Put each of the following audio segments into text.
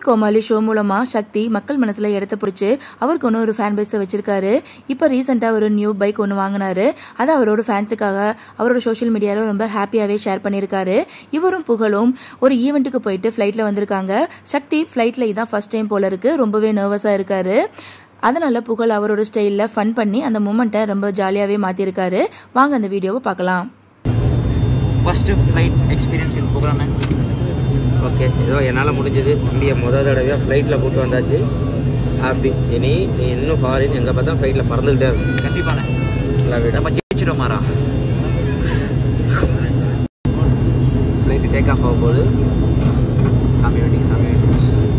கோமாளி show மூலமாக சக்தி மக்கள் மனசில் இடத்த பிடிச்சி அவருக்கு ஒன்று ஒரு ஃபேன் பேஸை வச்சிருக்காரு இப்போ ரீசெண்டாக ஒரு நியூ பைக் ஒன்று வாங்கினாரு அதை அவரோட ஃபேன்ஸுக்காக அவரோட சோஷியல் மீடியாவில் ரொம்ப ஹாப்பியாகவே ஷேர் பண்ணியிருக்காரு இவரும் புகழும் ஒரு ஈவெண்ட்டுக்கு போயிட்டு ஃப்ளைட்டில் வந்திருக்காங்க சக்தி ஃப்ளைட்டில் இதான் ஃபர்ஸ்ட் டைம் போல இருக்கு ரொம்பவே நர்வஸாக இருக்காரு அதனால புகழ் அவரோட ஸ்டைலில் ஃபன் பண்ணி அந்த மூமெண்ட்டை ரொம்ப ஜாலியாகவே மாற்றிருக்காரு வாங்க அந்த வீடியோவை பார்க்கலாம் ஃபஸ்ட்டு ஃப்ளைட் எக்ஸ்பீரியன்ஸ் இது போகலாண்ணே ஓகே ஏதோ என்னால் முடிஞ்சது தம்பியை முதல் தடவையாக ஃப்ளைட்டில் கூட்டு வந்தாச்சு ஹாப்பி இனி நீ இன்னும் ஃபாரின் எங்கே பார்த்தா ஃப்ளைட்டில் பறந்துக்கிட்டே இருக்கும் கண்டிப்பாண்ணே நல்லா விட நம்ம ஜெயிச்சிடும் மாறா ஃப்ளைட்டு டேக் ஆஃப் ஆக போகுது சாமி வெயிட்டிங் சாமி வெயிட்டிங்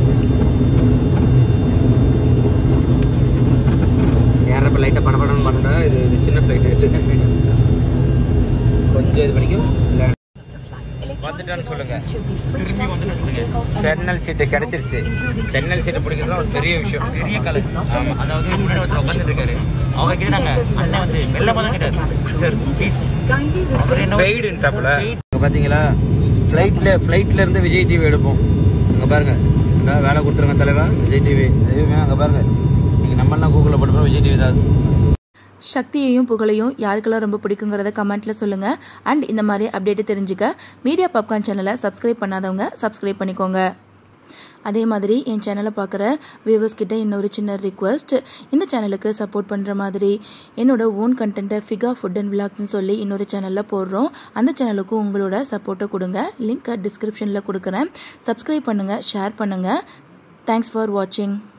ஏறப்ப லைட்டாக படப்படன்னு பண்ணுறா இது இது சின்ன ஃப்ளைட்டு சின்ன ஃப்ளைட் கொஞ்சம் இது பண்ணிக்கும் இல்லை வந்துட்டான்னு சொல்லுங்கள் திரும்பி வந்துட்டு சொல்லுங்க சென்னல் சீட்டு கிடச்சிருச்சு சென்னல் சீட்டு பிடிக்கிறதுலாம் ஒரு பெரிய விஷயம் பெரிய காலேஜ் ஆமாம் அதாவது முன்னாடி ஒருத்தர் உட்காந்துட்டு இருக்காரு அவங்க கிட்ட நாங்கள் அண்ணன் வந்து மெல்லமாக தான் கேட்டார் சார் ப்ளீஸ் அவர் என்ன பெய்டுன்ட்டாப்புல இங்கே பார்த்தீங்களா ஃப்ளைட்டில் ஃப்ளைட்டில் இருந்து விஜய் டிவி எடுப்போம் அங்கே பாருங்க அங்கே வேலை கொடுத்துருங்க தலைவா விஜய் டிவி எதுவுமே அங்கே பாருங்க நீங்கள் நம்மளாம் கூகுளில் போட்டு விஜய் டிவி தான் சக்தியையும் புகழையும் யாருக்கெல்லாம் ரொம்ப பிடிக்குங்கிறத கமெண்ட்டில் சொல்லுங்கள் அண்ட் இந்த மாதிரி அப்டேட்டு தெரிஞ்சுக்க மீடியா பாப்கார்ன் சேனலை சப்ஸ்கிரைப் பண்ணாதவங்க சப்ஸ்கிரைப் பண்ணிக்கோங்க அதே மாதிரி என் சேனலை பார்க்குற வியூவர்ஸ் கிட்ட இன்னொரு சின்ன ரிக்வெஸ்ட் இந்த சேனலுக்கு சப்போர்ட் பண்ணுற மாதிரி என்னோட ஓன் கண்டென்ட்டை ஃபிகா ஃபுட் அண்ட் விளாக்ஸ்னு சொல்லி இன்னொரு சேனலில் போடுறோம் அந்த சேனலுக்கும் உங்களோட சப்போர்ட்டை கொடுங்க லிங்க்கை டிஸ்கிரிப்ஷனில் கொடுக்குறேன் சப்ஸ்கிரைப் பண்ணுங்கள் ஷேர் பண்ணுங்கள் தேங்க்ஸ் ஃபார் வாட்சிங்